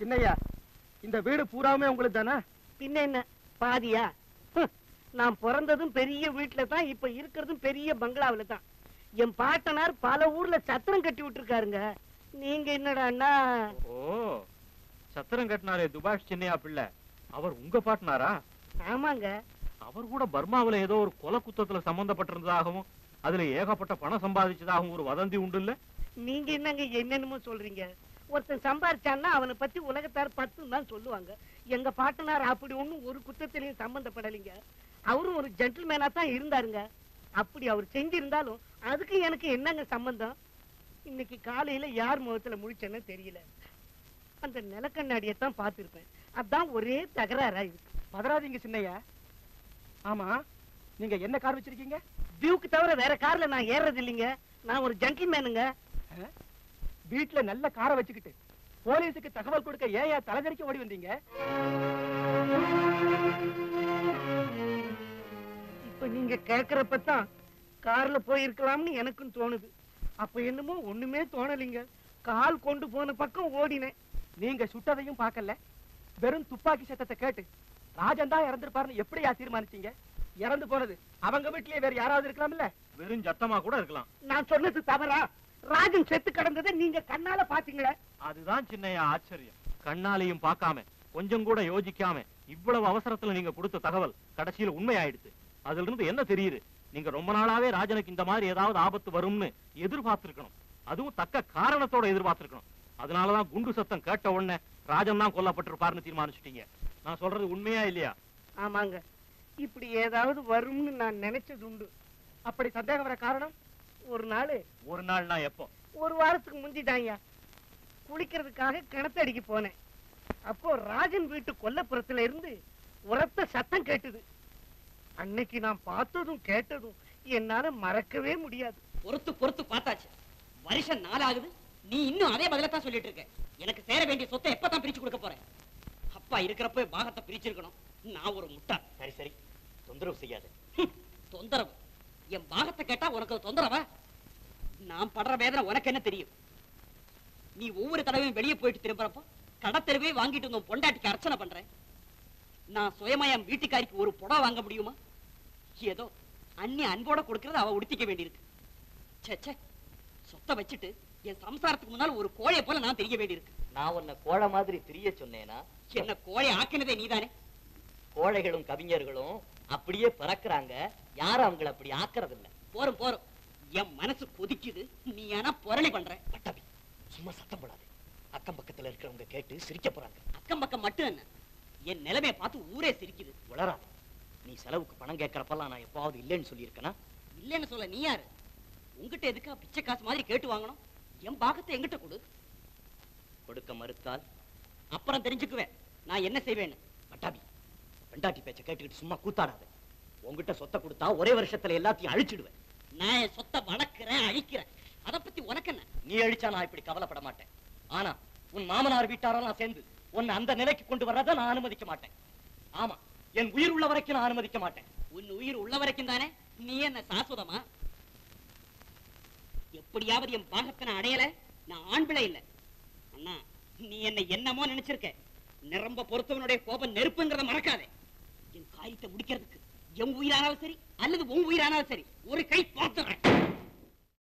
சின்னையா இந்த வீடு பூராவுமே உங்களுக்கு தானே பின்ன என்ன பாதியா ஹம், நான் பிறந்ததும் பெரிய வீட்டுல தான் இப்ப இருக்கிறதும் பெரிய பங்களாவுல தான் என் பாட்டனார் பல ஊர்ல சத்திரம் கட்டி விட்டுருக்காருங்க நீங்க என்னடான்னா ஓ சத்திரம் கட்டினாரே துபாஷ் சின்னையா பிள்ளை அவர் உங்க பாட்டினாரா ஆமாங்க அவர் கூட பர்மாவுல ஏதோ ஒரு கொலை குத்தத்துல சம்பந்தப்பட்டிருந்ததாகவும் அதுல ஏகப்பட்ட பணம் சம்பாதிச்சதாகவும் ஒரு வதந்தி உண்டு இல்ல நீங்க என்னங்க என்னென்னமோ சொல்றீங்க ஒருத்தன் சம்பாரிச்சான்னா அவனை பத்தி உலகத்தார் பத்துன்னு தான் சொல்லுவாங்க எங்க பாட்டனார் அப்படி ஒண்ணும் ஒரு குத்தத்திலையும் சம்பந்தப்படலைங்க அவரும் ஒரு ஜென்டில்மேனா தான் இருந்தாருங்க அப்படி அவர் செஞ்சிருந்தாலும் அதுக்கு எனக்கு என்னங்க சம்பந்தம் இன்னைக்கு காலையில யார் முகத்துல முழிச்சேன்னு தெரியல அந்த நிலக்கண்ணாடியை தான் பார்த்திருப்பேன் அதான் ஒரே தகராறா இருக்கு பதறாதீங்க சின்னையா ஆமா நீங்க என்ன கார் வச்சிருக்கீங்க டியூக்கு தவிர வேற கார்ல நான் ஏறது இல்லைங்க நான் ஒரு ஜென்டில்மேனுங்க வீட்டுல நல்ல காரை வச்சுக்கிட்டு போலீஸுக்கு தகவல் கொடுக்க ஏன் ஏன் தலைதறிக்க ஓடி வந்தீங்க இப்ப நீங்க கேக்குறப்ப தான் கார்ல போயிருக்கலாம்னு எனக்கும் தோணுது அப்ப என்னமோ ஒண்ணுமே தோணலைங்க கால் கொண்டு போன பக்கம் ஓடினேன் நீங்க சுட்டதையும் பார்க்கல வெறும் துப்பாக்கி சத்தத்தை கேட்டு ராஜன் தான் இறந்திருப்பாருன்னு எப்படியா தீர்மானிச்சீங்க இறந்து போனது அவங்க வீட்லயே வேற யாராவது இருக்கலாம்ல வெறும் சத்தமா கூட இருக்கலாம் நான் சொன்னது தவறா ராஜன் செத்து கிடந்ததை நீங்க கண்ணால பாத்தீங்களே அதுதான் சின்னையா ஆச்சரியம் கண்ணாலையும் பார்க்காம கொஞ்சம் கூட யோசிக்காம இவ்வளவு அவசரத்துல நீங்க கொடுத்த தகவல் கடைசியில உண்மையாயிடுச்சு அதுல இருந்து என்ன தெரியுது நீங்க ரொம்ப நாளாவே ராஜனுக்கு இந்த மாதிரி ஏதாவது ஆபத்து வரும்னு எதிர்பார்த்திருக்கணும் அதுவும் தக்க காரணத்தோட எதிர்பார்த்திருக்கணும் அதனாலதான் குண்டு சத்தம் கேட்ட உடனே ராஜன் தான் கொல்லப்பட்டிருப்பாருன்னு தீர்மானிச்சிட்டீங்க நான் சொல்றது உண்மையா இல்லையா ஆமாங்க இப்படி ஏதாவது வரும்னு நான் நினைச்சது உண்டு அப்படி சந்தேகம் வர காரணம் ஒரு நாள் ஒரு நாள்னா எப்போ ஒரு வாரத்துக்கு முந்திட்டாங்க குளிக்கிறதுக்காக கிணத்தடிக்கு போனேன் அப்போ ராஜன் வீட்டு கொல்லப்புறத்துல இருந்து உரத்த சத்தம் கேட்டுது அன்னைக்கு நான் பார்த்ததும் கேட்டதும் என்னால மறக்கவே முடியாது பொறுத்து பொறுத்து பார்த்தாச்சு வருஷம் நாளாகுது நீ இன்னும் அதே பதிலத்தான் சொல்லிட்டு இருக்க எனக்கு சேர வேண்டிய சொத்தை எப்பதான் பிரிச்சு கொடுக்க போறேன் அப்பா இருக்கிறப்ப பாகத்தை பிரிச்சிருக்கணும் நான் ஒரு முட்டா சரி சரி தொந்தரவு செய்யாத ஹம், தொந்தரவு என் பாகத்தை கேட்டா உனக்கு அது தொந்தரவா நான் படுற வேதனை உனக்கு என்ன தெரியும் நீ ஒவ்வொரு தடவையும் வெளியே போயிட்டு திரும்புறப்போ கடத்தெருவே வாங்கிட்டு வந்து உன் பொண்டாட்டிக்கு அர்ச்சனை பண்றேன் நான் சுயமா என் வீட்டுக்காரிக்கு ஒரு புடவை வாங்க முடியுமா ஏதோ அண்ணி அன்போட கொடுக்கறத அவ உடுத்திக்க வேண்டியிருக்கு ச்சே ச்சே சொத்தை வச்சுட்டு என் சம்சாரத்துக்கு முன்னால் ஒரு கோழையை போல நான் தெரிய வேண்டியிருக்கு நான் உன்னை கோழை மாதிரி திரிய சொன்னேனா என்ன கோழை ஆக்கினதே நீதானே கோழைகளும் கவிஞர்களும் அப்படியே பிறக்குறாங்க யாரும் அவங்கள அப்படி ஆக்குறது இல்ல போரும் போரும் என் மனசு கொதிக்குது நீ ஆனா புரளி பண்ற பட்டாபி சும்மா சத்தம் போடாது அக்கம் பக்கத்துல இருக்கிறவங்க கேட்டு சிரிக்க போறாங்க அக்கம் பக்கம் மட்டும் என்ன என் நிலைமையை பார்த்து ஊரே சிரிக்குது உளராத நீ செலவுக்கு பணம் கேட்கறப்பெல்லாம் நான் எப்பாவது இல்லைன்னு சொல்லியிருக்கேனா இல்லைன்னு சொல்ல நீ யாரு உங்ககிட்ட எதுக்கா பிச்சை காசு மாதிரி கேட்டு வாங்கணும் என் பாகத்தை எங்கிட்ட கொடு கொடுக்க மறுத்தால் அப்புறம் தெரிஞ்சுக்குவேன் நான் என்ன செய்வேன்னு பட்டாபி பெண்டாட்டி பேச்ச கேட்டுக்கிட்டு சும்மா கூத்தாடாத உன்கிட்ட சொத்தை கொடுத்தா ஒரே வருஷத்துல எல்லாத்தையும் அழிச்சிடுவேன் நான் என் சொத்தை வளர்க்கிறேன் அழிக்கிறேன் அதை பத்தி உனக்கு என்ன நீ அழிச்சா நான் இப்படி கவலைப்பட மாட்டேன் ஆனா உன் மாமனார் வீட்டாரெல்லாம் சேர்ந்து உன்னை அந்த நிலைக்கு கொண்டு வர்றதை நான் அனுமதிக்க மாட்டேன் ஆமா என் உயிர் உள்ள வரைக்கும் நான் அனுமதிக்க மாட்டேன் உன் உயிர் உள்ள வரைக்கும் தானே நீ என்ன சாஸ்வதமா எப்படியாவது என் பாகத்தை நான் அடையல நான் ஆண் பிள்ளை இல்ல அண்ணா நீ என்ன என்னமோ நினைச்சிருக்க நிரம்ப பொறுத்தவனுடைய கோபம் நெருப்புங்கிறத மறக்காதே என் காரியத்தை முடிக்கிறதுக்கு என் உயிரானாலும் சரி அல்லது உன் உயிரானாலும் சரி ஒரு கை பார்த்து